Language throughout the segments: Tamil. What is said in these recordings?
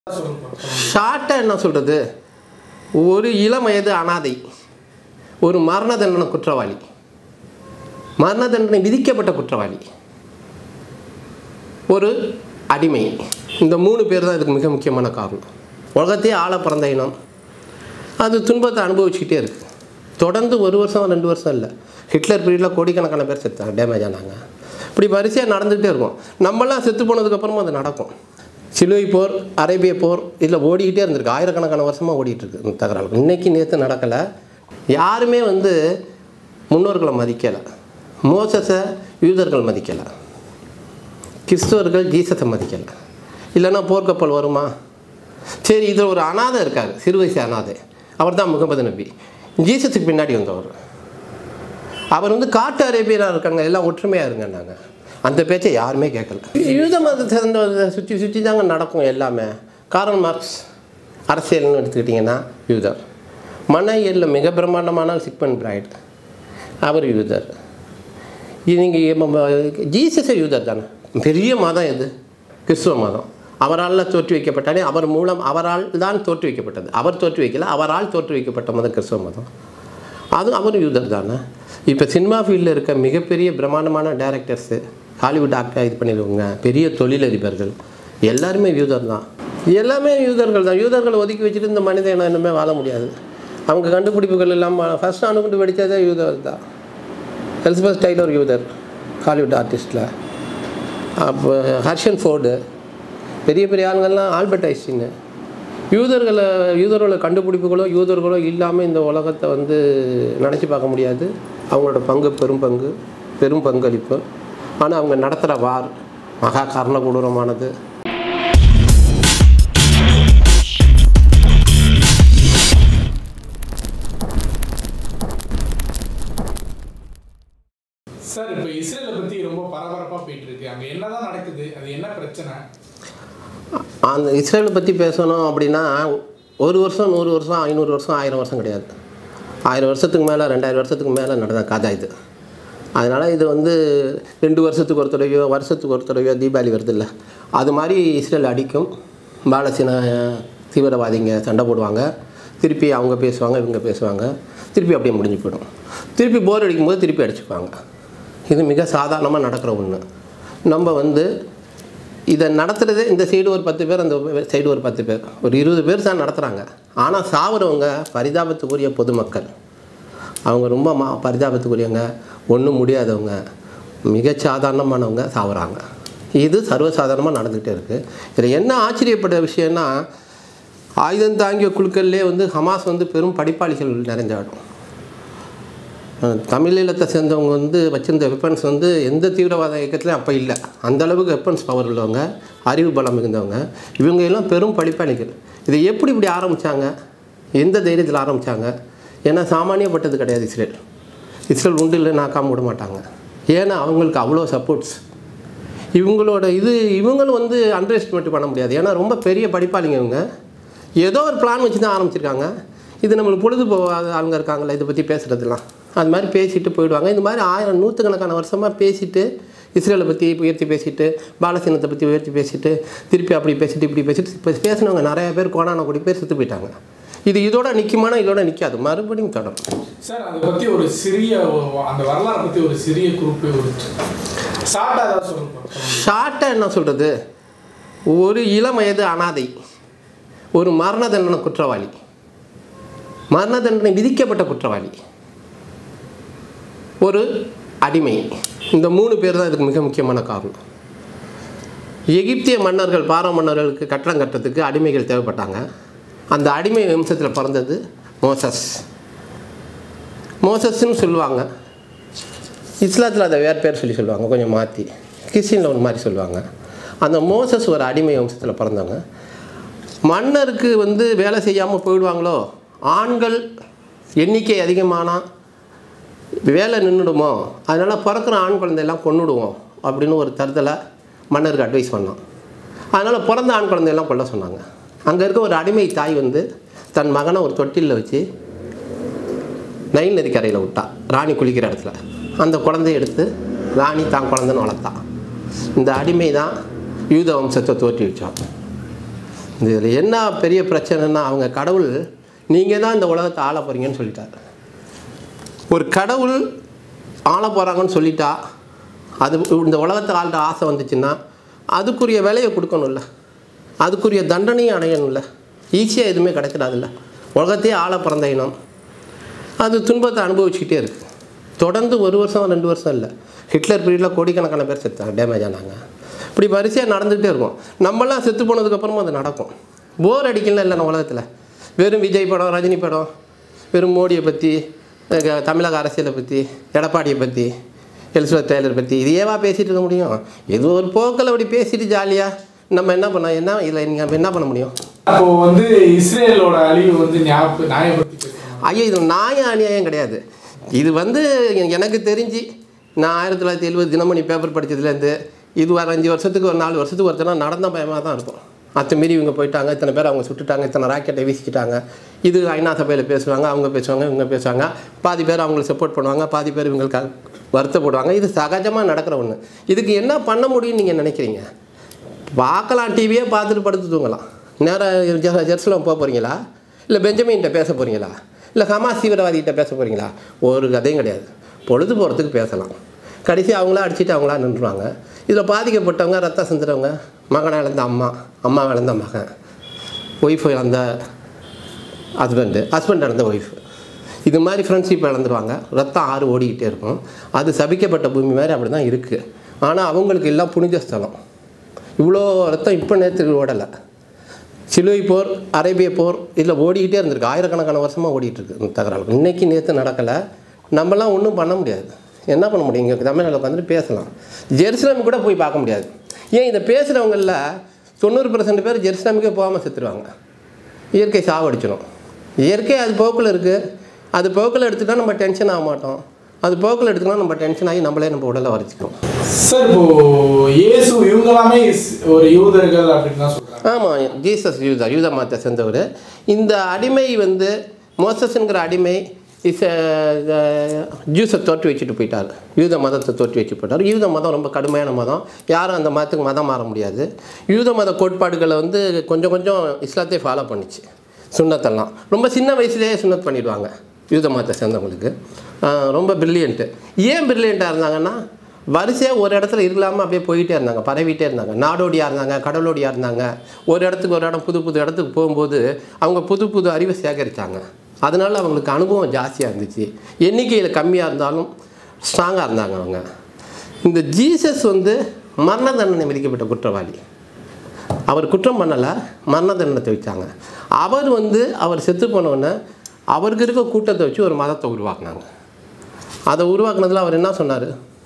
ஷார்ட்டாக என்ன சொல்கிறது ஒரு இளம் வயது அனாதை ஒரு மரண தண்டனை குற்றவாளி மரண தண்டனை விதிக்கப்பட்ட குற்றவாளி ஒரு அடிமை இந்த மூணு பேர் தான் இதுக்கு மிக முக்கியமான காரணம் உலகத்தையே ஆள பிறந்த இனம் அது துன்பத்தை அனுபவிச்சுக்கிட்டே இருக்குது தொடர்ந்து ஒரு வருஷம் ரெண்டு வருஷம் இல்லை ஹிட்லர் பீரியடில் கோடிக்கணக்கான பேர் செத்தாங்க டேமேஜ் ஆனாங்க இப்படி வரிசையாக நடந்துகிட்டே இருக்கும் நம்மளாம் செத்து போனதுக்கப்புறமா அது நடக்கும் சிலுவை போர் அரேபிய போர் இதில் ஓடிக்கிட்டே இருந்திருக்கு ஆயிரக்கணக்கான வருஷமாக ஓடிட்டு இருக்கு இந்த தகராறு இன்னைக்கு நேற்று நடக்கலை யாருமே வந்து முன்னோர்களை மதிக்கலை மோசஸை யூதர்கள் மதிக்கலை கிறிஸ்தவர்கள் ஜீசஸை மதிக்கலை இல்லைன்னா போர்க்கப்பல் வருமா சரி இதில் ஒரு அனாதை இருக்கார் சிறு வயசு அனாதை அவர் தான் முகமது நபி ஜீசஸுக்கு பின்னாடி வந்தவர் அவர் வந்து காட்டு அரேபியராக இருக்காங்க எல்லாம் ஒற்றுமையாக இருங்கன்னாங்க அந்த பேச்சை யாருமே கேட்கல யூத மதத்தை சேர்ந்த சுற்றி சுற்றி தாங்க நடக்கும் எல்லாமே காரல் மார்க்ஸ் அரசியல்னு எடுத்துக்கிட்டிங்கன்னா யூதர் மனையல்ல மிக பிரம்மாண்டமான சிக்மன் பிராய்ட் அவர் யூதர் இது நீங்கள் ஜீசஸே யூதர் தானே பெரிய மதம் எது கிறிஸ்துவ மதம் அவரால் தோற்று வைக்கப்பட்டாலே அவர் மூலம் அவரால் தான் தோற்று வைக்கப்பட்டது அவர் தோற்று வைக்கல அவரால் தோற்று வைக்கப்பட்ட மதம் கிறிஸ்துவ மதம் அது அவர் யூதர் தானே இப்போ சினிமா ஃபீல்டில் இருக்க மிகப்பெரிய பிரம்மாண்டமான டேரக்டர்ஸு ஹாலிவுட் ஆக்டர் இது பண்ணிடுவாங்க பெரிய தொழிலதிபர்கள் எல்லாருமே யூதர் தான் எல்லாமே யூதர்கள் தான் யூதர்களை ஒதுக்கி வச்சுட்டு இந்த மனித இனம் இன்னுமே வாழ முடியாது அவங்க கண்டுபிடிப்புகள் இல்லாமல் ஃபஸ்ட் அணுகுண்டு வெடித்ததே யூதர் தான் எலிசபெத் டைலர் யூதர் ஹாலிவுட் ஆர்டிஸ்டில் அப்போ ஹர்ஷன் ஃபோர்டு பெரிய பெரிய ஆளுங்கள்லாம் ஆல்பர்ட் ஐஸ்டின்னு யூதர்களை யூதர்களோட கண்டுபிடிப்புகளோ யூதர்களோ இல்லாமல் இந்த உலகத்தை வந்து நினச்சி பார்க்க முடியாது அவங்களோட பங்கு பெரும் பங்கு பெரும் பங்களிப்பு ஆனால் அவங்க நடத்துகிற வார் மகா கர்ண கொடூரமானது சார் இப்போ இஸ்ரேலை பற்றி ரொம்ப பரபரப்பாக போயிட்டு இருக்கு அங்கே என்னதான் நடக்குது அது என்ன பிரச்சனை அந்த இஸ்ரேலை பற்றி பேசணும் அப்படின்னா ஒரு வருஷம் நூறு வருஷம் ஐநூறு வருஷம் ஆயிரம் வருஷம் கிடையாது ஆயிரம் வருஷத்துக்கு மேலே ரெண்டாயிரம் வருஷத்துக்கு மேலே நடந்த கதை இது அதனால் இது வந்து ரெண்டு வருஷத்துக்கு ஒரு தடவையோ வருஷத்துக்கு ஒரு தடவையோ தீபாவளி வருது இல்லை அது மாதிரி இஸ்ரேல் அடிக்கும் பாலஸ்தீன தீவிரவாதிங்க சண்டை போடுவாங்க திருப்பி அவங்க பேசுவாங்க இவங்க பேசுவாங்க திருப்பி அப்படியே முடிஞ்சு போயிடும் திருப்பி போர் அடிக்கும்போது திருப்பி அடிச்சுக்குவாங்க இது மிக சாதாரணமாக நடக்கிற ஒன்று நம்ம வந்து இதை நடத்துகிறதே இந்த சைடு ஒரு பத்து பேர் அந்த சைடு ஒரு பத்து பேர் ஒரு இருபது பேர் தான் நடத்துகிறாங்க ஆனால் சாவுறவங்க பரிதாபத்துக்குரிய பொதுமக்கள் அவங்க ரொம்ப மா பரிதாபத்துக்குரியவங்க ஒன்றும் முடியாதவங்க மிக சாதாரணமானவங்க சாவுறாங்க இது சர்வசாதாரணமாக நடந்துகிட்டே இருக்குது இதில் என்ன ஆச்சரியப்பட்ட விஷயம்னா ஆயுதம் தாங்கிய குழுக்கள்லேயே வந்து ஹமாஸ் வந்து பெரும் படிப்பாளிகள் நிறைஞ்சாடும் தமிழீழத்தை சேர்ந்தவங்க வந்து வச்சிருந்த வெப்பன்ஸ் வந்து எந்த தீவிரவாத இயக்கத்துலையும் அப்போ இல்லை அந்த அளவுக்கு வெப்பன்ஸ் பவர் உள்ளவங்க அறிவு பலம் மிகுந்தவங்க இவங்க எல்லாம் பெரும் படிப்பாளிகள் இதை எப்படி இப்படி ஆரம்பித்தாங்க எந்த தைரியத்தில் ஆரம்பித்தாங்க ஏன்னா சாமானியப்பட்டது கிடையாது இஸ்ரேல் இஸ்ரேல் உண்டு இல்லை நாக்காம விட மாட்டாங்க ஏன்னா அவங்களுக்கு அவ்வளோ சப்போர்ட்ஸ் இவங்களோட இது இவங்களும் வந்து அண்டர் எஸ்டிமேட் பண்ண முடியாது ஏன்னா ரொம்ப பெரிய படிப்பாளிங்க இவங்க ஏதோ ஒரு பிளான் வச்சு தான் ஆரம்பிச்சிருக்காங்க இது நம்மளுக்கு பொழுது போகாத ஆளுங்க இருக்காங்களே இதை பற்றி பேசுகிறதுலாம் அது மாதிரி பேசிட்டு போயிடுவாங்க இந்த மாதிரி ஆயிரம் நூற்றுக்கணக்கான வருஷமாக பேசிட்டு இஸ்ரேலை பற்றி உயர்த்தி பேசிட்டு பாலஸ்தீனத்தை பற்றி உயர்த்தி பேசிட்டு திருப்பி அப்படி பேசிட்டு இப்படி பேசிட்டு இப்போ பேசினவங்க நிறைய பேர் கோடான கோடி பேர் செத்து போயிட்டாங்க இது இதோட நிற்குமானா இதோட நிற்காது மறுபடியும் தொடரும் சார் அதை பற்றி ஒரு சிறிய ஒரு- அந்த வரலாறை பற்றி ஒரு சிறிய குறிப்பு ஒரு ஷார்ட்டாக ஏதாவது சொல்லுங்க ஷார்ட்டாக என்ன சொல்கிறது ஒரு இளம் வயது அனாதை ஒரு மரண தண்டனை குற்றவாளி மரண தண்டனை விதிக்கப்பட்ட குற்றவாளி ஒரு அடிமை இந்த மூணு பேர் தான் இதுக்கு மிக முக்கியமான காரணம் எகிப்திய மன்னர்கள் பாரோ மன்னர்களுக்கு கட்டடம் கட்டுறதுக்கு அடிமைகள் தேவைப்பட்டாங்க அந்த அடிமை வம்சத்தில் பிறந்தது மோசஸ் மோசஸ்ன்னு சொல்லுவாங்க இஸ்லாத்தில் அதை வேறு பேர் சொல்லி சொல்லுவாங்க கொஞ்சம் மாற்றி கிறிஸ்டினில் ஒரு மாதிரி சொல்லுவாங்க அந்த மோசஸ் ஒரு அடிமை வம்சத்தில் பிறந்தவங்க மன்னருக்கு வந்து வேலை செய்யாமல் போயிடுவாங்களோ ஆண்கள் எண்ணிக்கை அதிகமானால் வேலை நின்றுடுமோ அதனால் பிறக்கிற ஆண் குழந்தையெல்லாம் கொன்னுடுவோம் அப்படின்னு ஒரு தருதலை மன்னருக்கு அட்வைஸ் பண்ணோம் அதனால் பிறந்த ஆண் குழந்தையெல்லாம் கொல்ல சொன்னாங்க அங்கே இருக்க ஒரு அடிமை தாய் வந்து தன் மகனை ஒரு தொட்டிலில் வச்சு நைல் நதிக்கரையில் விட்டா ராணி குளிக்கிற இடத்துல அந்த குழந்தைய எடுத்து ராணி தான் குழந்தைன்னு வளர்த்தா இந்த அடிமை தான் யூத வம்சத்தை தோற்றி வச்சான் இதில் என்ன பெரிய பிரச்சனைன்னா அவங்க கடவுள் நீங்கள் தான் இந்த உலகத்தை ஆள போகிறீங்கன்னு சொல்லிட்டார் ஒரு கடவுள் ஆள போகிறாங்கன்னு சொல்லிட்டா அது இந்த உலகத்தை ஆள்ற ஆசை வந்துச்சுன்னா அதுக்குரிய விலையை கொடுக்கணும்ல அதுக்குரிய தண்டனையும் அடையணும்ல ஈஸியாக எதுவுமே கிடைச்சிடாதுல்ல உலகத்தையே ஆள பிறந்த இனம் அது துன்பத்தை அனுபவிச்சுக்கிட்டே இருக்குது தொடர்ந்து ஒரு வருஷம் ரெண்டு வருஷம் இல்லை ஹிட்லர் பீரியடில் கோடிக்கணக்கான பேர் செத்தாங்க டேமேஜ் ஆனாங்க இப்படி வரிசையாக நடந்துகிட்டே இருக்கும் நம்மளாம் செத்து போனதுக்கப்புறமா அது நடக்கும் போர் அடிக்கல இல்லை நம்ம உலகத்தில் வெறும் விஜய் படம் ரஜினி படம் வெறும் மோடியை பற்றி அஹ் தமிழக அரசியலை பற்றி எடப்பாடியை பற்றி எலிசபெத் டெய்லர் பற்றி இதையேவா பேசிகிட்டு இருக்க முடியும் இது ஒரு போக்கில் அப்படி பேசிட்டு ஜாலியாக நம்ம என்ன பண்ண என்ன இதில் நீங்கள் என்ன பண்ண முடியும் அப்போ வந்து இஸ்ரேலோட அழிவு வந்து ஞாபக நியாயப்படுத்தி பேசுறாங்க ஐயோ இது நியாய அநியாயம் கிடையாது இது வந்து எனக்கு தெரிஞ்சு நான் ஆயிரத்தி தொள்ளாயிரத்தி எழுபது தினமணி பேப்பர் படித்ததுலேருந்து இது வர அஞ்சு வருஷத்துக்கு ஒரு நாலு வருஷத்துக்கு ஒருத்தனா நடந்த பயமாக தான் இருக்கும் அத்தை மீறி இவங்க போயிட்டாங்க இத்தனை பேர் அவங்க சுட்டுட்டாங்க இத்தனை ராக்கெட்டை வீசிக்கிட்டாங்க இது ஐநா சபையில் பேசுவாங்க அவங்க பேசுவாங்க இவங்க பேசுவாங்க பாதி பேர் அவங்களுக்கு சப்போர்ட் பண்ணுவாங்க பாதி பேர் இவங்களுக்கு வருத்தப்படுவாங்க இது சகஜமாக நடக்கிற ஒன்று இதுக்கு என்ன பண்ண முடியும்னு நீங்கள் நினைக்கிறீங்க பார்க்கலாம் டிவியே பார்த்துட்டு படுத்து தூங்கலாம் நேராக ஜெருசலம் போக போகிறீங்களா இல்லை பெஞ்சமின்கிட்ட பேச போகிறீங்களா இல்லை ஹமாஸ் தீவிரவாதிகிட்ட பேச போகிறீங்களா ஒரு கதையும் கிடையாது பொழுது போகிறதுக்கு பேசலாம் கடைசி அவங்களா அடிச்சுட்டு அவங்களா நின்றுவாங்க இதில் பாதிக்கப்பட்டவங்க ரத்தம் சிந்துறவங்க மகனை இழந்த அம்மா அம்மா இழந்த மகன் ஒய்ஃப் இழந்த ஹஸ்பண்டு ஹஸ்பண்ட் இழந்த ஒய்ஃப் இது மாதிரி ஃப்ரெண்ட்ஷிப் இழந்துருவாங்க ரத்தம் ஆறு ஓடிக்கிட்டே இருக்கும் அது சபிக்கப்பட்ட பூமி மாதிரி அப்படி தான் இருக்குது ஆனால் அவங்களுக்கு எல்லாம் புனித ஸ்தலம் இவ்வளோ ரத்தம் இப்போ நேற்று ஓடலை சிலுவை போர் அரேபிய போர் இதில் ஓடிக்கிட்டே இருந்திருக்கு ஆயிரக்கணக்கான வருஷமாக ஓடிட்டு இருக்கு இந்த தகராறு இன்னைக்கு நேற்று நடக்கலை நம்மலாம் ஒன்றும் பண்ண முடியாது என்ன பண்ண முடியும் இங்கே தமிழ்நாட்டில் உட்காந்துட்டு பேசலாம் ஜெருசலம் கூட போய் பார்க்க முடியாது ஏன் இதை பேசுகிறவங்களில் தொண்ணூறு பர்சன்ட் பேர் ஜெருசலமுக்கே போகாமல் செத்துருவாங்க இயற்கை சாவடிச்சிடும் இயற்கை அது போக்கில் இருக்குது அது போக்கில் எடுத்துட்டா நம்ம டென்ஷன் ஆக மாட்டோம் அது போக்கில் எடுத்துக்கலாம் நம்ம டென்ஷன் ஆகி நம்மளே நம்ம உடலை வரைச்சிக்கிறோம் சார் இப்போ இயேசு இவங்க எல்லாமே இஸ்- ஒரு யூதர்கள் அப்படின்னு தான் சொல்றாங்க ஆமாம் ஜீசஸ் யூதா யூதா மதத்தை சேர்ந்தவர் இந்த அடிமை வந்து மோசஸ்ங்கிற அடிமை இஸ் ஜூஸை தோற்று வச்சுட்டு போயிட்டார் யூத மதத்தை தோற்று வச்சு போயிட்டார் யூத மதம் ரொம்ப கடுமையான மதம் யாரும் அந்த மதத்துக்கு மதம் மாற முடியாது யூத மத கோட்பாடுகளை வந்து கொஞ்சம் கொஞ்சம் இஸ்லாத்தை ஃபாலோ பண்ணிச்சு சுண்ணத்தெல்லாம் ரொம்ப சின்ன வயசுலேயே சுண்ணத் பண்ணிடுவாங்க யூத மதத்தை சேர்ந்தவங்களுக்கு ஆஹ் ரொம்ப பிரில்லியண்ட்டு ஏன் பிரில்லியண்ட்டாக இருந்தாங்கன்னா வரிசையாக ஒரு இடத்துல இல்லாமல் அப்படியே போயிட்டே இருந்தாங்க பரவிட்டே இருந்தாங்க நாடோடியாக இருந்தாங்க கடலோடியாக இருந்தாங்க ஒரு இடத்துக்கு ஒரு இடம் புது புது இடத்துக்கு போகும்போது அவங்க புது புது அறிவை சேகரித்தாங்க அதனால அவங்களுக்கு அனுபவம் ஜாஸ்தியாக இருந்துச்சு எண்ணிக்கையில் கம்மியாக இருந்தாலும் ஸ்ட்ராங்காக இருந்தாங்க அவங்க இந்த ஜீசஸ் வந்து மரண தண்டனை விதிக்கப்பட்ட குற்றவாளி அவர் குற்றம் பண்ணலை மரண தண்டனத்தை வச்சாங்க அவர் வந்து அவர் செத்து போனவுடனே அவருக்கு இருக்க கூட்டத்தை வச்சு ஒரு மதத்தை உருவாக்குனாங்க அதை உருவாக்குனதில் அவர் என்ன சொன்னார்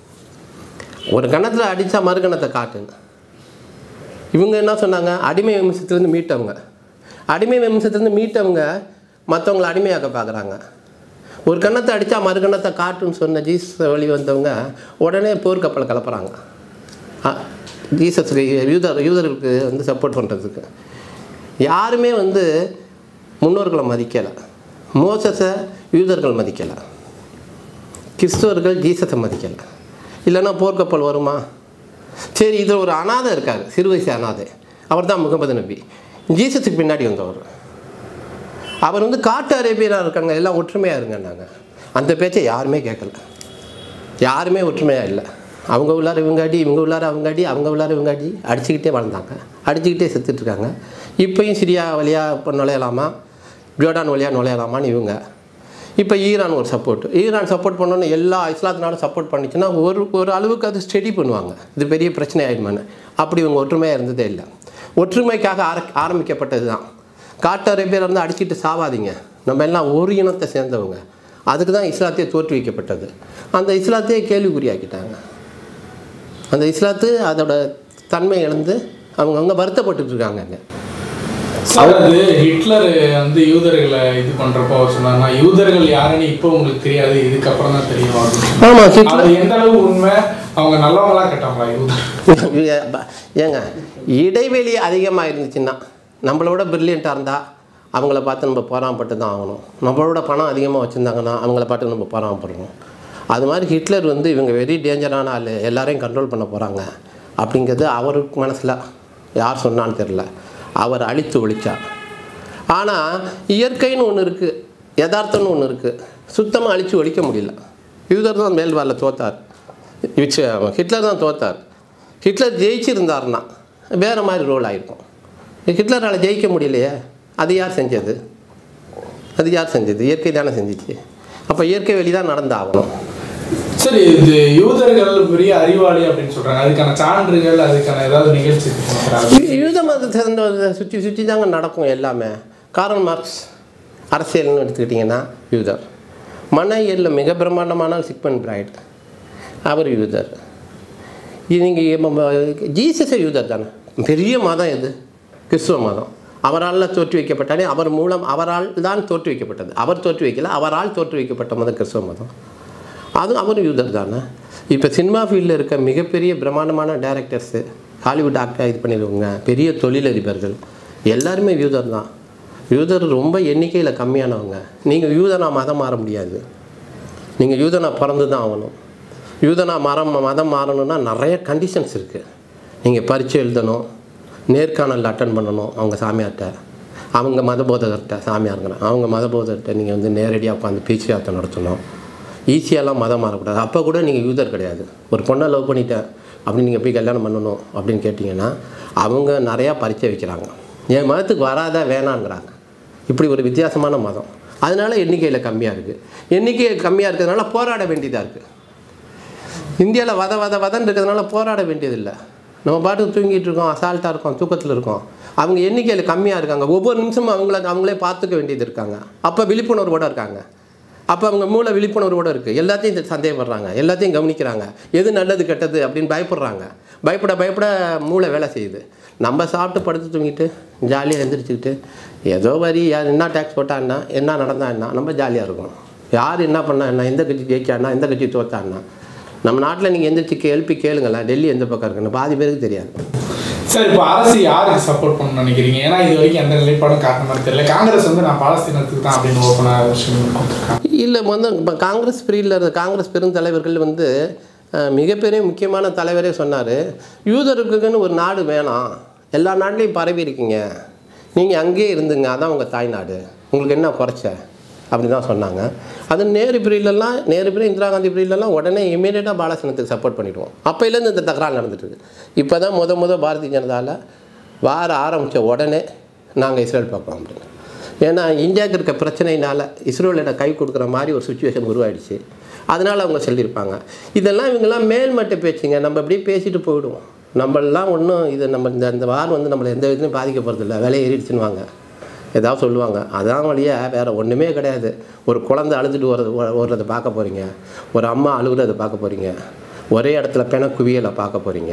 ஒரு கணத்தில் அடித்தா மறுகணத்தை காட்டுங்க இவங்க என்ன சொன்னாங்க அடிமை வம்சத்துலேருந்து மீட்டவங்க அடிமை வம்சத்துலேருந்து மீட்டவங்க மற்றவங்களை அடிமையாக்க பார்க்குறாங்க ஒரு கணத்தை அடித்தா மறுகணத்தை காட்டுன்னு சொன்ன ஜீஸ் வழி வந்தவங்க உடனே போர்க்கப்பலை கலப்புறாங்க அ- ஜீசஸ் யூதர் யூதர்களுக்கு வந்து சப்போர்ட் பண்ணுறதுக்கு யாருமே வந்து முன்னோர்களை மதிக்கலை மோசஸை யூதர்கள் மதிக்கலை கிறிஸ்தவர்கள் ஜீசஸை மதிக்கலை இல்லைன்னா போர்க்கப்பல் வருமா சரி இதில் ஒரு அனாதை இருக்கார் சிறு வயசு அனாதை அவர் தான் முகமது நபி ஜீசஸுக்கு பின்னாடி வந்தவர் அவர் வந்து காட்டு அரேபியராக இருக்காங்க எல்லாம் ஒற்றுமையாக இருங்கன்னாங்க அந்த பேச்சை யாருமே கேட்கல யாருமே ஒற்றுமையாக இல்லை அவங்க உள்ளார இவங்க அடி இவங்க உள்ளார அவங்க அடி அவங்க உள்ளார இவங்க அடி அடிச்சுக்கிட்டே வளர்ந்தாங்க அடிச்சுக்கிட்டே செத்துட்ருக்காங்க இப்போயும் சிரியா வழியாக இப்போ நுழையலாமா ஜோர்டான் வழியாக நுழையலாமான்னு இவங்க இப்போ ஈரான் ஒரு சப்போர்ட் ஈரான் சப்போர்ட் பண்ணோன்னு எல்லா இஸ்லாத்து நாடும் சப்போர்ட் பண்ணிச்சுன்னா ஒரு ஒரு அளவுக்கு அது ஸ்டடி பண்ணுவாங்க இது பெரிய பிரச்சனை ஆயிடுமான்னு அப்படி இவங்க ஒற்றுமையாக இருந்ததே இல்லை ஒற்றுமைக்காக ஆர ஆரம்பிக்கப்பட்டது தான் காட்டு அரேபியர் இருந்து அடிச்சிட்டு சாவாதீங்க நம்ம எல்லாம் ஒரு இனத்தை சேர்ந்தவங்க அதுக்கு தான் இஸ்லாத்தையே தோற்றுவிக்கப்பட்டது அந்த இஸ்லாத்தையே கேள்விக்குறியாக்கிட்டாங்க அந்த இஸ்லாத்து அதோட தன்மை இழந்து அவங்கவுங்க வருத்தப்பட்டுட்டு இருக்காங்க அங்க. சார் அது ஹிட்லர் வந்து யூதர்களை இது பண்றப்போ அவர் சொன்னார்னா யூதர்கள் யாருன்னு இப்போ உங்களுக்கு தெரியாது இதுக்கப்புறம் தான் தெரியும் அப்படின்னு. ஆமாம் ஹிட்லர் அது எந்த அளவு உண்மை அவங்க நல்லவங்களா கெட்டவங்களா யூதர் ஏங்க இடைவெளி அதிகமாக இருந்துச்சுன்னா நம்மளோட பிரில்லியண்ட்டாக இருந்தால் அவங்கள பார்த்து நம்ம பொறாமப்பட்டு தான் ஆகணும் நம்மளோட பணம் அதிகமாக வச்சுருந்தாங்கன்னா அவங்கள பார்த்து நம்ம பொறாமப்படணும் அது மாதிரி ஹிட்லர் வந்து இவங்க வெரி டேஞ்சரான ஆள் எல்லாரையும் கண்ட்ரோல் பண்ண போகிறாங்க அப்படிங்கிறது அவருக்கு மனசில் யார் சொன்னான்னு தெரில அவர் அழித்து ஒழிச்சார் ஆனால் இயற்கைன்னு ஒன்று இருக்குது யதார்த்தம்னு ஒன்று இருக்குது சுத்தமாக அழித்து ஒழிக்க முடியல யூதர் தான் மேல்வாரில் தோத்தார் விச் ஹிட்லர் தான் தோத்தார் ஹிட்லர் ஜெயிச்சிருந்தாருன்னா வேறு மாதிரி ரோல் ஆகிருக்கும் ஹிட்லரால் ஜெயிக்க முடியலையே அது யார் செஞ்சது அது யார் செஞ்சது இயற்கை தானே செஞ்சிச்சு அப்போ இயற்கை வழி தான் நடந்தாகணும் சரி இது யூதர்கள் பெரிய அறிவாளி அப்படின்னு சொல்றாங்க அதுக்கான சான்றுகள் அதுக்கான ஏதாவது நிகழ்ச்சி இருக்குங்களா? யூ- யூத மதத்தை சேர்ந்த சுற்றி சுற்றி தாங்க நடக்கும் எல்லாமே காரல் மார்க்ஸ் அரசியல்னு எடுத்துக்கிட்டிங்கன்னா யூதர் மனையியலில் மிக பிரம்மாண்டமான சிக்மன் பிராய்ட் அவர் யூதர் இது நீங்கள் ஜீசஸே யூதர் தானே பெரிய மதம் எது கிறிஸ்துவ மதம் அவரால் தோற்று வைக்கப்பட்டாலே அவர் மூலம் அவரால் தான் தோற்று வைக்கப்பட்டது அவர் தோற்று வைக்கல அவரால் தோற்று வைக்கப்பட்ட மதம் கிறிஸ்துவ மதம் அது அவர் யூதர் தானே இப்போ சினிமா ஃபீல்டில் இருக்க மிகப்பெரிய பிரம்மாண்டமான டேரக்டர்ஸு ஹாலிவுட் ஆக்டர் இது பண்ணியிருக்கவங்க பெரிய தொழிலதிபர்கள் எல்லாருமே யூதர் தான் யூதர் ரொம்ப எண்ணிக்கையில் கம்மியானவங்க நீங்கள் யூதனா மதம் மாற முடியாது நீங்கள் யூதனா பிறந்து தான் ஆகணும் யூதனா மரம் மதம் மாறணும்னா நிறைய கண்டிஷன்ஸ் இருக்குது நீங்கள் பரீட்சை எழுதணும் நேர்காணல் அட்டன் பண்ணணும் அவங்க சாமியார்கிட்ட அவங்க மத போதகர்கிட்ட சாமியாருங்க அவங்க மத போதகர்கிட்ட நீங்கள் வந்து நேரடியாக உட்காந்து பேச்சுவார்த்தை நடத்தணும் ஈஸியாலாம் மதம் மாறக்கூடாது அப்போ கூட நீங்கள் யூதர் கிடையாது ஒரு பொண்ணை லவ் பண்ணிட்டேன் அப்படின்னு நீங்கள் போய் கல்யாணம் பண்ணணும் அப்படின்னு கேட்டிங்கன்னா அவங்க நிறையா பரீட்சை வைக்கிறாங்க என் மதத்துக்கு வராதா வேணாங்கிறாங்க இப்படி ஒரு வித்தியாசமான மதம் அதனால எண்ணிக்கையில் கம்மியாக இருக்குது எண்ணிக்கை கம்மியாக இருக்கிறதுனால போராட வேண்டியதாக இருக்குது இந்தியாவில் வத வத வதன்னு இருக்கிறதுனால போராட வேண்டியதில்லை நம்ம பாட்டுக்கு தூங்கிட்டு இருக்கோம் அசால்ட்டாக இருக்கோம் தூக்கத்தில் இருக்கோம் அவங்க எண்ணிக்கையில் கம்மியாக இருக்காங்க ஒவ்வொரு நிமிஷமும் அவங்கள அவங்களே பார்த்துக்க வேண்டியது இருக்காங்க அப்போ விழிப்புணர்வோடு இருக்காங்க அப்போ அவங்க மூளை விழிப்புணர்வோடு இருக்குது எல்லாத்தையும் இந்த சந்தேகப்படுறாங்க எல்லாத்தையும் கவனிக்கிறாங்க எது நல்லது கெட்டது அப்படின்னு பயப்படுறாங்க பயப்பட பயப்பட மூளை வேலை செய்யுது நம்ம சாப்பிட்டு படுத்து தூங்கிட்டு ஜாலியாக எழுந்திரிச்சுக்கிட்டு ஏதோ வரி யார் என்ன டேக்ஸ் போட்டா என்ன என்ன நடந்தா என்ன நம்ம ஜாலியாக இருக்கும் யார் என்ன பண்ணா என்ன எந்த கட்சி ஜெயிச்சான்னா எந்த கட்சி தோத்தான்னா நம்ம நாட்டில் நீங்கள் எந்திரிச்சு கேள்வி கேளுங்களேன் டெல்லி எந்த பக்கம் இருக்குன்னு பாதி பேருக்கு தெரியாது சார் இப்போ அரசு யாருக்கு சப்போர்ட் பண்ணணும்னு நினைக்கிறீங்க ஏன்னா இது வரைக்கும் எந்த நிலைப்பாடும் காட்டுற மாதிரி தெரியல காங்கிரஸ் வந்து நான் பாலஸ்தீனத்துக்கு தான் அப்படின்னு ஓப்பனாக விஷயம் கொடுத்துருக்காங்க இல்லை வந்து இப்போ காங்கிரஸ் பிரியில் இருந்த காங்கிரஸ் பெருந்தலைவர்கள் வந்து அஹ், மிகப்பெரிய முக்கியமான தலைவரே சொன்னார் யூதருக்குன்னு ஒரு நாடு வேணாம் எல்லா நாட்டிலையும் பரவி இருக்கீங்க நீங்கள் அங்கேயே இருந்துங்க அதான் உங்கள் தாய்நாடு உங்களுக்கு என்ன குறைச்ச அப்படி தான் சொன்னாங்க அது நேரு பிரியிலலாம் நேரு பிரி இந்திரா காந்தி பிரியிலலாம் உடனே இமீடியட்டாக பாலஸ்தீனத்துக்கு சப்போர்ட் பண்ணிடுவோம் அப்போலேருந்து இந்த தகராறு நடந்துட்டு இருக்கு இப்போ தான் முத முத பாரதிய ஜனதாவில் வார ஆரம்பித்த உடனே நாங்கள் இஸ்ரேல் பார்ப்போம் அப்படின்னு ஏன்னா இந்தியாவுக்கு இருக்க பிரச்சனையினால இஸ்ரோலிட கை கொடுக்குற மாதிரி ஒரு சுச்சுவேஷன் உருவாயிடுச்சு அதனால் அவங்க சொல்லியிருப்பாங்க இதெல்லாம் இவங்கெல்லாம் மேல்மட்ட பேச்சுங்க நம்ம அப்படியே பேசிட்டு போயிடுவோம் நம்மளாம் ஒன்றும் இது நம்ம இந்த இந்த வார் வந்து நம்மளை எந்த விதத்துலையும் பாதிக்க போகிறதில்ல விலை ஏறிடுச்சுன்னு வாங்க ஏதாவது சொல்லுவாங்க அதான் வழியாக வேறு ஒன்றுமே கிடையாது ஒரு குழந்தை அழுதுட்டு வர்றது ஓடுறதை பார்க்க போகிறீங்க ஒரு அம்மா அழுகுறதை பார்க்க போகிறீங்க ஒரே இடத்துல பெண குவியலை பார்க்க போகிறீங்க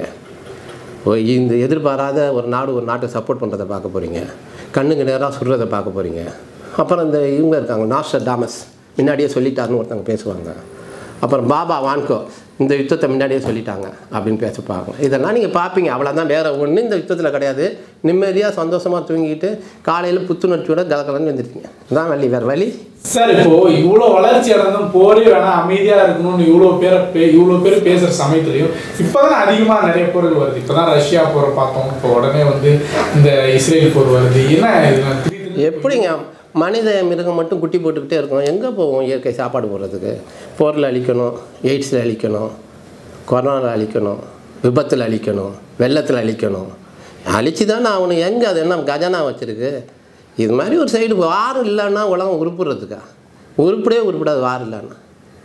ஓ, இந்த எதிர்பாராத ஒரு நாடு ஒரு நாட்டை சப்போர்ட் பண்ணுறதை பார்க்க போகிறீங்க கண்ணுக்கு நேராக சுடுறதை பார்க்க போகிறீங்க அப்புறம் இந்த இவங்க இருக்காங்க நாஸ்டர் டாமஸ் முன்னாடியே சொல்லிட்டாருன்னு ஒருத்தவங்க பேசுவாங்க அப்புறம் பாபா வான்கோ இந்த யுத்தத்தை முன்னாடியே சொல்லிட்டாங்க அப்படின்னு பேசப்பாங்க இதெல்லாம் நீங்கள் பார்ப்பீங்க அவ்வளோதான் வேறு ஒன்றும் இந்த யுத்தத்தில் கிடையாது நிம்மதியாக சந்தோஷமாக தூங்கிட்டு காலையில் புத்துணர்ச்சியோட கலக்கலன்னு வந்துருக்கீங்க இதான் வழி வேறு வழி சார் இப்போ இவ்வளோ வளர்ச்சி அடைந்தும் போரே வேணாம் அமைதியா இருக்கணும்னு இவ்வளோ பேரை பே இவ்வளோ பேர் பேசுற சமயத்துலையும் இப்போதான் அதிகமா நிறைய போர்கள் வருது இப்போதான் ரஷ்யா போரை பார்த்தோம் இப்போ உடனே வந்து இந்த இஸ்ரேல் போர் வருது என்ன இதெல்லாம் திடீர்னு எப்படிங்க மனித மிருகம் மட்டும் குட்டி போட்டுக்கிட்டே இருக்கும் எங்கே போவோம் இயற்கை சாப்பாடு போடுறதுக்கு போரில் அழிக்கணும் எய்ட்ஸில் அழிக்கணும் கொரோனாவில் அழிக்கணும் விபத்தில் அழிக்கணும் வெள்ளத்தில் அழிக்கணும் அழிச்சு தானே அவனு எங்கே அது என்ன கஜானா வச்சுருக்கு இது மாதிரி ஒரு சைடு வார் இல்லைன்னா உலகம் உருப்புறதுக்கா உருப்படவே உருப்படாது வார் இல்லைன்னா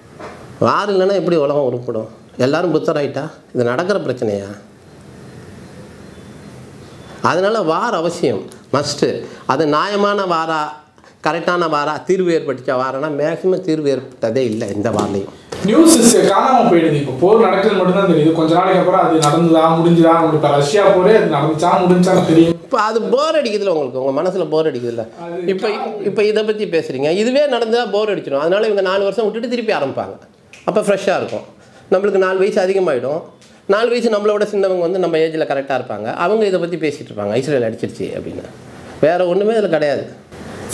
வார் இல்லைன்னா எப்படி உலகம் உருப்படும் எல்லாரும் புத்தராயிட்டா இது நடக்கிற பிரச்சனையா அதனால் வார் அவசியம் மஸ்ட்டு அது நியாயமான வாரா கரெக்டான வாரா தீர்வு ஏற்பட்டுச்சா வாரனா மேக்ஸிமம் தீர்வு ஏற்பட்டதே இல்லை இந்த வார்லையும் நியூஸ் காணாம போயிடுது இப்போ போர் நடக்குது மட்டும்தான் தெரியுது கொஞ்ச நாளைக்கு அப்புறம் அது நடந்துதா முடிஞ்சுதா உங்களுக்கு இப்போ ரஷ்யா போரே அது நடந்துச்சா முடிஞ்சான்னு தெரியும் இப்போ அது போர் அடிக்குதுல்ல உங்களுக்கு உங்கள் மனசில் போர் அடிக்குதுல்ல இப்போ இப்போ இதை பற்றி பேசுகிறீங்க இதுவே நடந்தால் போர் அடிச்சிடும் அதனால் இவங்க நாலு வருஷம் விட்டுட்டு திருப்பி ஆரம்பிப்பாங்க அப்போ ஃப்ரெஷ்ஷாக இருக்கும் நம்மளுக்கு நாலு வயசு அதிகமாகிடும் நாலு வயசு நம்மளோட சின்னவங்க வந்து நம்ம ஏஜில் கரெக்டாக இருப்பாங்க அவங்க இதை பற்றி பேசிகிட்டு இருப்பாங்க இஸ்ரேல் அடிச்சிருச்சு அப்படின்னு வேறு ஒன்றுமே இதில் கிடையாது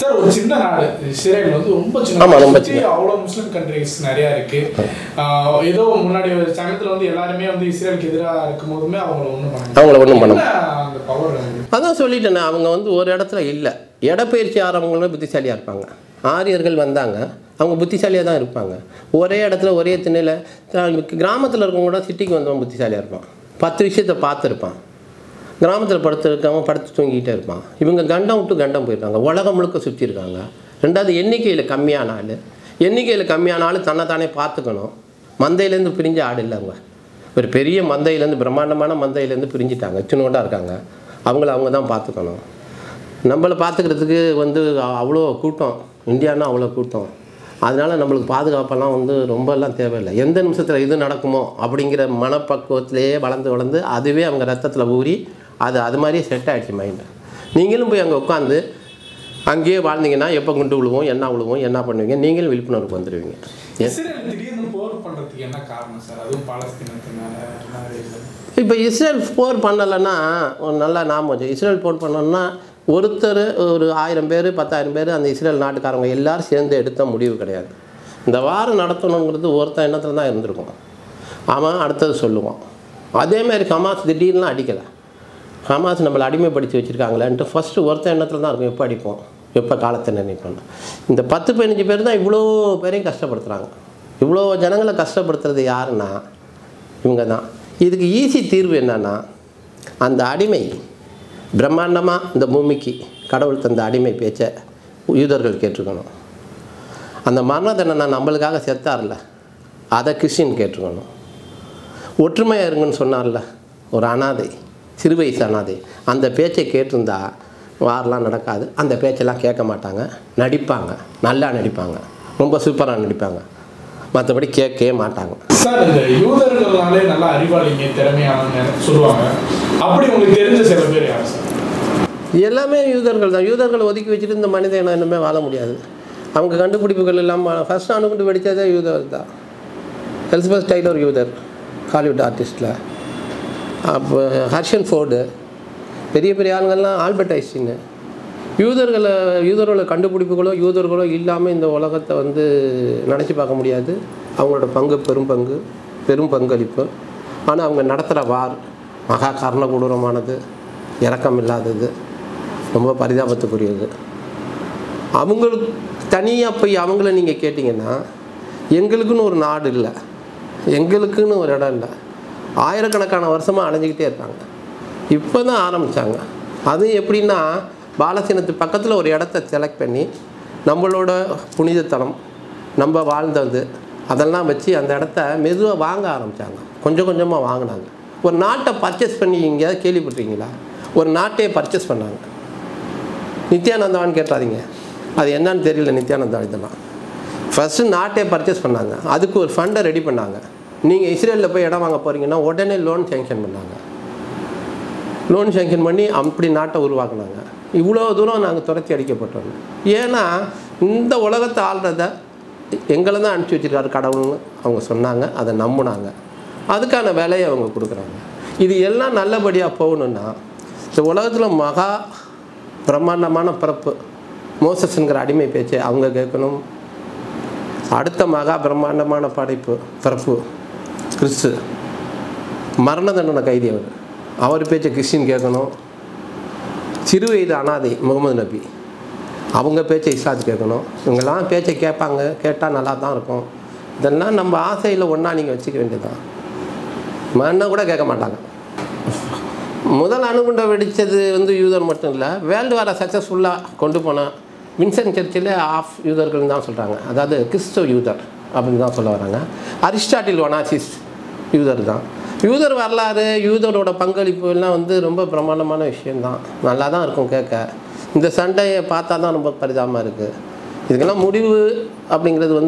சார் ஒரு சின்ன நாடு இஸ்ரேல் வந்து ரொம்ப சின்ன ஆமா, ரொம்ப சுத்தி அவ்வளவு முஸ்லிம் கண்ட்ரிஸ் நிறைய இருக்கு ஆஹ் ஏதோ முன்னாடி ஒரு சமயத்துல வந்து எல்லாருமே வந்து இஸ்ரேலுக்கு எதிராக இருக்கும் போதுமே அவங்கள ஒண்ணும் பண்ண அவங்கள ஒன்றும் பண்ண என்ன அந்த பவர் அதான் சொல்லிட்டேனே அவங்க வந்து ஒரு இடத்துல இல்லை இடப்பெயர்ச்சி ஆகிறவங்களும் புத்திசாலியாக இருப்பாங்க ஆரியர்கள் வந்தாங்க அவங்க புத்திசாலியாக தான் இருப்பாங்க ஒரே இடத்துல ஒரே திண்ணையில் கிராமத்தில் இருக்கவங்க கூட சிட்டிக்கு வந்தவன் புத்திசாலியாக இருப்பான் பத்து விஷயத்தை பார்த்துருப்பான் கிராமத்தில் படுத்து இருக்கவன் படுத்து தூங்கிட்டே இருப்பான் இவங்க கண்டம் விட்டு கண்டம் போயிருக்காங்க உலகம் முழுக்க சுற்றி இருக்காங்க ரெண்டாவது எண்ணிக்கையில் கம்மியான ஆள் எண்ணிக்கையில் கம்மியான ஆள் தன்னைத்தானே பார்த்துக்கணும் மந்தையிலேருந்து பிரிஞ்ச ஆடு இல்லை அவங்க ஒரு பெரிய மந்தையிலேருந்து பிரம்மாண்டமான மந்தையிலேருந்து பிரிஞ்சிட்டாங்க சின்னோண்டா இருக்காங்க அவங்கள அவங்க தான் பார்த்துக்கணும் நம்மளை பார்த்துக்கிறதுக்கு வந்து அ- அவ்வளோ கூட்டம் இந்தியானா அவ்வளோ கூட்டம் அதனால் நம்மளுக்கு பாதுகாப்பெல்லாம் வந்து ரொம்பலாம் தேவையில்லை எந்த நிமிஷத்தில் இது நடக்குமோ அப்படிங்கிற மனப்பக்குவத்திலேயே வளர்ந்து வளர்ந்து அதுவே அவங்க ரத்தத்தில் ஊறி அது அது மாதிரியே செட் ஆகிடுச்சு மைண்டு நீங்களும் போய் அங்கே உட்காந்து அங்கேயே வாழ்ந்தீங்கன்னா எப்போ குண்டு விழுவோம் என்ன விழுவோம் என்ன பண்ணுவீங்க நீங்களும் விழிப்புணர்வுக்கு வந்துடுவீங்க எஸ் இஸ்ரேல் திடீர்னு போர் பண்றதுக்கு என்ன காரணம் சார் அதுவும் பாலஸ்தீனத்தினால என்ன reason? இப்போ இஸ்ரேல் போர் பண்ணலைன்னா ஒரு நல்லா ஞாபகம் வச்சு இஸ்ரேல் போர் பண்ணோன்னா ஒருத்தர் ஒரு ஆயிரம் பேர் பத்தாயிரம் பேர் அந்த இஸ்ரேல் நாட்டுக்காரங்க எல்லாரும் சேர்ந்து எடுத்த முடிவு கிடையாது இந்த வாரம் நடத்தணுங்கிறது ஒருத்தன் எண்ணத்தில் தான் இருந்திருக்கும் அவன் அடுத்தது சொல்லுவான் அதேமாதிரி ஹமாஸ் திடீர்னுலாம் அடிக்கலை ஹமாஸ் நம்மளை அடிமைப்படுத்தி வச்சுருக்காங்களேன்ட்டு ஃபஸ்ட்டு ஒருத்தன் எண்ணத்தில் தான் இருக்கும் எப்போ அடிப்போம் எப்போ காலத்தை நிர்ணயிப்போம் இந்த பத்து பதினஞ்சு பேர் தான் இவ்வளோ பேரையும் கஷ்டப்படுத்துகிறாங்க இவ்வளோ ஜனங்களை கஷ்டப்படுத்துறது யாருன்னா இவங்க தான் இதுக்கு ஈஸி தீர்வு என்னன்னா அந்த அடிமை பிரம்மாண்டமாக இந்த பூமிக்கு கடவுள் தந்த அடிமை பேச்சை யூதர்கள் கேட்டிருக்கணும் அந்த மரண தண்டனை நம்மளுக்காக செத்தார்ல அதை கிறிஸ்டின் கேட்டிருக்கணும் ஒற்றுமையாக இருங்கன்னு சொன்னார்ல ஒரு அனாதை சிறு வயசு அனாதை அந்த பேச்சை கேட்டிருந்தா வாரெலாம் நடக்காது அந்த பேச்செல்லாம் கேட்க மாட்டாங்க நடிப்பாங்க நல்லா நடிப்பாங்க ரொம்ப சூப்பராக நடிப்பாங்க மற்றபடி கேட்கவே மாட்டாங்க சார் இந்த யூதர்கள்னாலே நல்லா அறிவாளிங்க திறமையான சொல்லுவாங்க அப்படி உங்களுக்கு தெரிஞ்ச சில பேர் யார் சார் எல்லாமே யூதர்கள் தான் யூதர்களை ஒதுக்கி வச்சுட்டு இந்த மனித இனம் இன்னுமே வாழ முடியாது அவங்க கண்டுபிடிப்புகள் இல்லாமல் ஃபர்ஸ்ட் அணுகுண்டு வெடித்ததே யூதர் தான் எலிசபெத் டைலர் யூதர் ஹாலிவுட் ஆர்டிஸ்டில் அப்போ ஹர்ஷன் ஃபோர்டு பெரிய பெரிய ஆளுங்கள்லாம் ஆல்பர்ட் ஐஸ்டின் யூதர்களை யூதர்களோட கண்டுபிடிப்புகளோ யூதர்களோ இல்லாமல் இந்த உலகத்தை வந்து நினச்சி பார்க்க முடியாது அவங்களோட பங்கு பெரும் பங்கு பெரும் பங்களிப்பு ஆனால் அவங்க நடத்துகிற வார் மகா கர்ண கொடூரமானது இரக்கம் இல்லாதது ரொம்ப பரிதாபத்துக்குரியது அவங்களுக்கு தனியாக போய் அவங்கள நீங்கள் கேட்டிங்கன்னா எங்களுக்குன்னு ஒரு நாடு இல்லை எங்களுக்குன்னு ஒரு இடம் இல்லை ஆயிரக்கணக்கான வருஷமாக அலைஞ்சிக்கிட்டே இருக்காங்க இப்போ தான் ஆரம்பித்தாங்க அது எப்படின்னா பாலசீனத்து பக்கத்தில் ஒரு இடத்த செலக்ட் பண்ணி நம்மளோட புனிதத்தலம் நம்ம வாழ்ந்தது அதெல்லாம் வச்சு அந்த இடத்த மெதுவாக வாங்க ஆரம்பித்தாங்க கொஞ்சம் கொஞ்சமாக வாங்கினாங்க ஒரு நாட்டை பர்ச்சேஸ் பண்ணி எங்கேயாவது கேள்விப்பட்டிருக்கீங்களா ஒரு நாட்டையே பர்ச்சேஸ் பண்ணாங்க நித்யானந்தாவான்னு கேட்டாதீங்க அது என்னன்னு தெரியல நித்யானந்தா இதெல்லாம் ஃபஸ்ட்டு நாட்டே பர்ச்சேஸ் பண்ணாங்க அதுக்கு ஒரு ஃபண்டை ரெடி பண்ணாங்க நீங்கள் இஸ்ரேலில் போய் இடம் வாங்க போகிறீங்கன்னா உடனே லோன் சேங்ஷன் பண்ணாங்க லோன் சேங்ஷன் பண்ணி அப்படி நாட்டை உருவாக்குனாங்க இவ்வளோ தூரம் நாங்கள் துரத்தி அடிக்கப்பட்டோம் ஏன்னா இந்த உலகத்தை ஆள்றத எங்களை தான் அனுப்பிச்சி வச்சிருக்காரு கடவுள்னு அவங்க சொன்னாங்க அதை நம்பினாங்க அதுக்கான வேலையை அவங்க கொடுக்குறாங்க இது எல்லாம் நல்லபடியாக போகணுன்னா இந்த உலகத்தில் மகா பிரம்மாண்டமான பிறப்பு மோசஸ்ங்கிற அடிமை பேச்சை அவங்க கேட்கணும் அடுத்த மகா பிரம்மாண்டமான படைப்பு பிறப்பு கிறிஸ்து மரண தண்டனை கைதி அவர் அவர் பேச்சை கிறிஸ்டின் கேட்கணும் சிறு வயது அனாதை முகமது நபி அவங்க பேச்சை இஸ்லாத்து கேட்கணும் இவங்கெல்லாம் பேச்சை கேட்பாங்க கேட்டால் நல்லா தான் இருக்கும் இதெல்லாம் நம்ம ஆசையில் ஒன்றா நீங்கள் வச்சுக்க வேண்டியதுதான் மண்ணை கூட கேட்க மாட்டாங்க முதல் அணுகுண்டை வெடித்தது வந்து யூதர் மட்டும் இல்லை வேர்ல்டு வாரை சக்ஸஸ்ஃபுல்லாக கொண்டு போன வின்சென்ட் சர்ச்சில் ஆஃப் யூதர்கள்னு தான் சொல்கிறாங்க அதாவது கிறிஸ்தவ யூதர் அப்படின்னு தான் சொல்ல வராங்க அரிஸ்டாட்டில் ஒனாசிஸ் யூதர் தான் யூதர் வரலாறு யூதரோட பங்களிப்பு எல்லாம் வந்து ரொம்ப பிரமாண்டமான விஷயம்தான் நல்லா தான் இருக்கும் கேட்க இந்த சண்டையை பார்த்தா தான் ரொம்ப பரிதாபமாக இருக்குது இதுக்கெல்லாம் முடிவு அப்படிங்கிறது வந்து